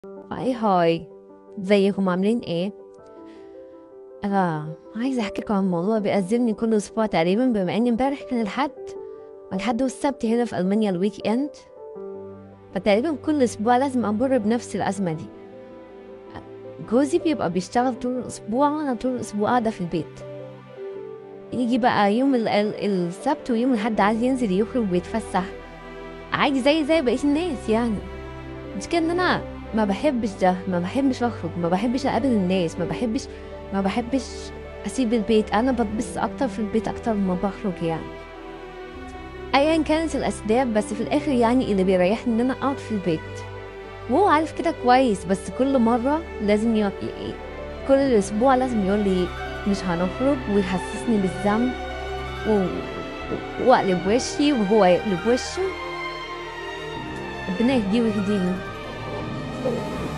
هاي هاي ازيكم عاملين ايه؟ انا عايزة احكيكم عن موضوع بيأزمني كل اسبوع تقريبا بما ان امبارح كان الحد والحد والسبت هنا في المانيا الويك اند فتقريبا كل اسبوع لازم امر بنفس الازمة دي جوزي بيبقى بيشتغل طول الاسبوع وانا طول الاسبوع قاعدة في البيت يجي بقى يوم ال- ال- السبت ويوم الحد عايز ينزل يخرج ويتفسح عادي زي زي بقية الناس يعني مش كده ان انا ما بحبش ده ما بحبش اخرج ما بحبش اقابل الناس ما بحبش ما بحبش اسيب البيت انا بتبسط اكتر في البيت اكتر ما بخرج يعني ايا كانت الاسباب بس في الاخر يعني اللي بيريحني ان انا اقعد في البيت وهو عارف كده كويس بس كل مره لازم ي... ي- كل اسبوع لازم يقول لي مش هنخرج ويحسسني بالذنب و... و- واقلب وشي وهو يقلب وشه ربنا يهديه ويهديني